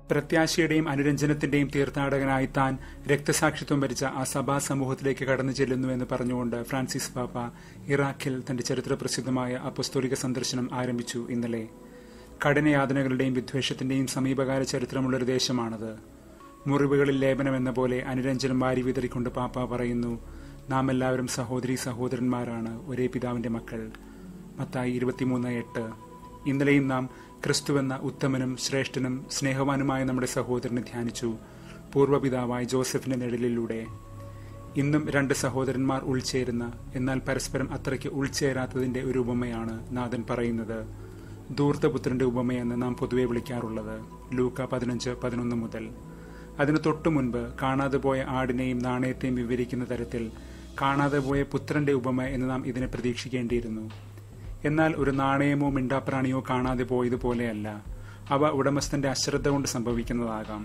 പ്രത്യാശയുടെയും അനുരഞ്ജനത്തിന്റെയും തീർത്ഥാടകനായി താൻ രക്തസാക്ഷിത്വം വരിച്ച ആ സഭാ സമൂഹത്തിലേക്ക് കടന്നു ചെല്ലുന്നു എന്ന് പറഞ്ഞുകൊണ്ട് ഫ്രാൻസിസ് പാപ്പ ഇറാഖിൽ തന്റെ ചരിത്ര പ്രസിദ്ധമായ അപ്പസ്തോലിക സന്ദർശനം ആരംഭിച്ചു ഇന്നലെ കഠിനയാതനകളുടെയും വിദ്വേഷത്തിന്റെയും സമീപകാല ചരിത്രമുള്ളൊരു ദേശമാണത് മുറിവുകളിൽ ലേപനം എന്ന പോലെ അനുരഞ്ജനം വാരി വിതറിക്കൊണ്ട് പാപ്പ പറയുന്നു നാം എല്ലാവരും സഹോദരി സഹോദരന്മാരാണ് ഒരേ പിതാവിന്റെ മക്കൾ മത്തായി ഇരുപത്തിമൂന്ന് എട്ട് ഇന്നലെയും നാം ക്രിസ്തുവെന്ന ഉത്തമനും ശ്രേഷ്ഠനും സ്നേഹവാനുമായ നമ്മുടെ സഹോദരനെ ധ്യാനിച്ചു പൂർവ്വപിതാവായ ജോസഫിന്റെ നിഴലിലൂടെ ഇന്നും രണ്ട് സഹോദരന്മാർ ഉൾച്ചേരുന്ന എന്നാൽ പരസ്പരം അത്രയ്ക്ക് ഉൾച്ചേരാത്തതിന്റെ ഒരു ഉപമയാണ് നാഥൻ പറയുന്നത് ധൂർത്തപുത്രന്റെ ഉപമയെന്ന് നാം പൊതുവെ വിളിക്കാറുള്ളത് ലൂക്ക പതിനഞ്ച് പതിനൊന്ന് മുതൽ അതിനു തൊട്ടു മുൻപ് കാണാതെ പോയ ആടിനെയും നാണയത്തെയും വിവരിക്കുന്ന തരത്തിൽ കാണാതെ പോയ പുത്രന്റെ ഉപമ എന്ന് നാം ഇതിനെ പ്രതീക്ഷിക്കേണ്ടിയിരുന്നു എന്നാൽ ഒരു നാണയമോ മിണ്ടാപ്രാണിയോ കാണാതെ പോയതുപോലെയല്ല അവ ഉടമസ്ഥന്റെ അശ്രദ്ധ കൊണ്ട് സംഭവിക്കുന്നതാകാം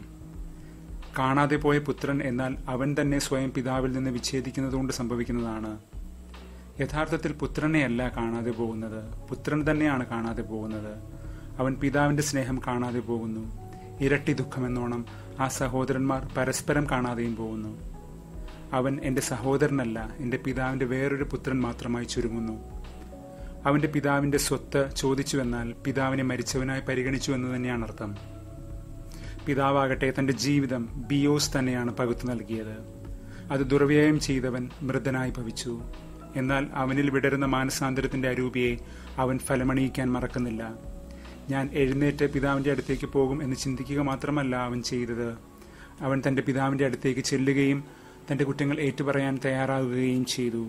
കാണാതെ പോയ പുത്രൻ എന്നാൽ അവൻ തന്നെ സ്വയം പിതാവിൽ നിന്ന് വിച്ഛേദിക്കുന്നതുകൊണ്ട് സംഭവിക്കുന്നതാണ് യഥാർത്ഥത്തിൽ പുത്രനെയല്ല കാണാതെ പോകുന്നത് പുത്രൻ തന്നെയാണ് കാണാതെ പോകുന്നത് അവൻ പിതാവിന്റെ സ്നേഹം കാണാതെ പോകുന്നു ഇരട്ടി ദുഃഖമെന്നോണം ആ സഹോദരന്മാർ പരസ്പരം കാണാതെയും പോകുന്നു അവൻ എന്റെ സഹോദരനല്ല എന്റെ പിതാവിന്റെ വേറൊരു പുത്രൻ മാത്രമായി ചുരുങ്ങുന്നു അവന്റെ പിതാവിന്റെ സ്വത്ത് ചോദിച്ചുവെന്നാൽ പിതാവിനെ മരിച്ചവനായി പരിഗണിച്ചു എന്ന് തന്നെയാണ് അർത്ഥം പിതാവാകട്ടെ തന്റെ ജീവിതം ബിയോസ് തന്നെയാണ് പകുത്തു നൽകിയത് അത് ദുർവ്യയം ചെയ്തവൻ മൃതനായി ഭവിച്ചു എന്നാൽ അവനിൽ വിടരുന്ന മാനസാന്തരത്തിന്റെ അരൂപിയെ അവൻ ഫലമണിയിക്കാൻ മറക്കുന്നില്ല ഞാൻ എഴുന്നേറ്റ് പിതാവിന്റെ അടുത്തേക്ക് പോകും എന്ന് ചിന്തിക്കുക മാത്രമല്ല അവൻ ചെയ്തത് അവൻ തന്റെ പിതാവിന്റെ അടുത്തേക്ക് ചെല്ലുകയും തന്റെ കുറ്റങ്ങൾ ഏറ്റുപറയാൻ തയ്യാറാകുകയും ചെയ്തു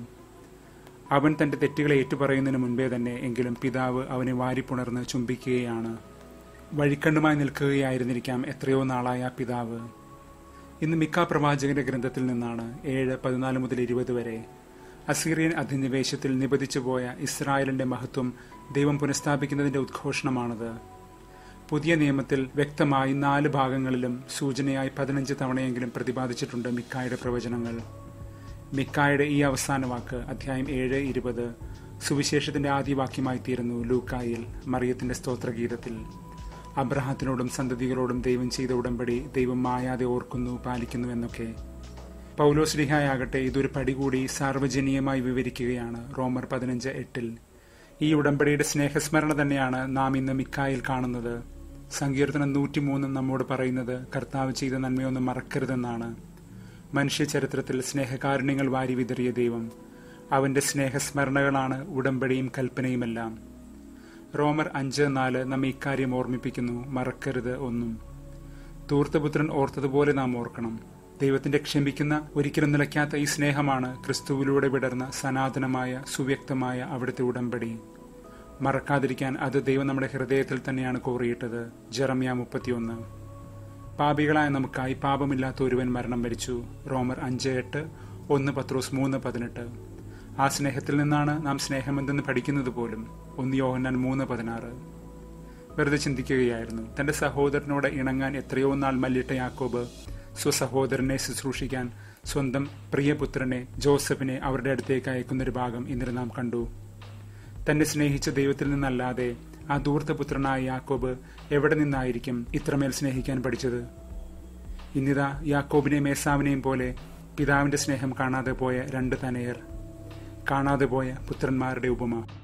അവൻ തന്റെ തെറ്റുകളെ ഏറ്റുപറയുന്നതിന് മുൻപേ തന്നെ എങ്കിലും പിതാവ് അവനെ വാരിപ്പുണർന്ന് ചുംബിക്കുകയാണ് വഴിക്കണ്ണുമായി നിൽക്കുകയായിരുന്നിരിക്കാം എത്രയോ നാളായ പിതാവ് ഇന്ന് മിക്ക പ്രവാചകന്റെ ഗ്രന്ഥത്തിൽ നിന്നാണ് ഏഴ് പതിനാല് മുതൽ ഇരുപത് വരെ അസീറിയൻ അധിനിവേശത്തിൽ നിബദിച്ചു പോയ ഇസ്രായേലിന്റെ മഹത്വം ദൈവം പുനഃസ്ഥാപിക്കുന്നതിന്റെ ഉദ്ഘോഷണമാണത് പുതിയ നിയമത്തിൽ വ്യക്തമായി നാല് ഭാഗങ്ങളിലും സൂചനയായി പതിനഞ്ച് തവണയെങ്കിലും പ്രതിപാദിച്ചിട്ടുണ്ട് മിക്കായുടെ പ്രവചനങ്ങൾ മിക്കായുടെ ഈ അവസാന വാക്ക് അധ്യായം ഏഴ് ഇരുപത് സുവിശേഷത്തിന്റെ ആദ്യ വാക്യമായി തീരുന്നു ലൂക്കായിൽ മറിയത്തിന്റെ സ്തോത്രഗീതത്തിൽ അബ്രഹത്തിനോടും സന്തതികളോടും ദൈവം ചെയ്ത ഉടമ്പടി ദൈവം മായാതെ ഓർക്കുന്നു പാലിക്കുന്നു എന്നൊക്കെ പൗലോസ്ലിഹായാകട്ടെ ഇതൊരു പടി കൂടി സാർവജനീയമായി വിവരിക്കുകയാണ് റോമർ പതിനഞ്ച് എട്ടിൽ ഈ ഉടമ്പടിയുടെ സ്നേഹസ്മരണ തന്നെയാണ് നാം ഇന്ന് മിക്കായിൽ കാണുന്നത് സങ്കീർത്തനം നൂറ്റിമൂന്നും നമ്മോട് പറയുന്നത് കർത്താവ് ചെയ്ത നന്മയൊന്നും മറക്കരുതെന്നാണ് മനുഷ്യ ചരിത്രത്തിൽ സ്നേഹകാരുണ്യങ്ങൾ വാരി വിതറിയ ദൈവം അവന്റെ സ്നേഹസ്മരണകളാണ് ഉടമ്പടിയും കൽപ്പനയുമെല്ലാം റോമർ അഞ്ച് നാല് നമ്മെ ഇക്കാര്യം ഓർമ്മിപ്പിക്കുന്നു മറക്കരുത് ഒന്നും തൂർത്തപുത്രൻ ഓർത്തതുപോലെ നാം ഓർക്കണം ദൈവത്തിന്റെ ക്ഷമിക്കുന്ന ഒരിക്കലും നിലയ്ക്കാത്ത ഈ സ്നേഹമാണ് ക്രിസ്തുവിലൂടെ വിടർന്ന സനാതനമായ സുവ്യക്തമായ അവിടുത്തെ ഉടമ്പടി മറക്കാതിരിക്കാൻ അത് ദൈവം നമ്മുടെ ഹൃദയത്തിൽ തന്നെയാണ് കോറിയിട്ടത് ജെറമ്യ മുപ്പത്തിയൊന്ന് പാപികളായ നമുക്കായി പാപമില്ലാത്ത ഒരുവൻ മരണം വരിച്ചു റോമർ അഞ്ച് എട്ട് ഒന്ന് പത്രോസ് മൂന്ന് പതിനെട്ട് ആ സ്നേഹത്തിൽ നിന്നാണ് നാം സ്നേഹമെന്തെന്ന് പഠിക്കുന്നത് പോലും ഒന്ന് യോഹന്നാൻ മൂന്ന് പതിനാറ് വെറുതെ ചിന്തിക്കുകയായിരുന്നു തന്റെ സഹോദരനോട് ഇണങ്ങാൻ എത്രയോ നാൾ മല്ലിട്ട യാക്കോബ് സ്വസഹോദരനെ ശുശ്രൂഷിക്കാൻ സ്വന്തം പ്രിയപുത്രനെ ജോസഫിനെ അവരുടെ അടുത്തേക്ക് അയക്കുന്നൊരു ഭാഗം ഇന്നലെ നാം കണ്ടു തന്നെ സ്നേഹിച്ച ദൈവത്തിൽ നിന്നല്ലാതെ ആ ദൂർത്തപുത്രനായ യാക്കോബ് എവിടെ നിന്നായിരിക്കും ഇത്രമേൽ സ്നേഹിക്കാൻ പഠിച്ചത് ഇന്നിതാ യാക്കോബിനെയും മേസാവിനെയും പോലെ പിതാവിന്റെ സ്നേഹം കാണാതെ പോയ രണ്ട് തനയർ കാണാതെ പോയ പുത്രന്മാരുടെ ഉപമ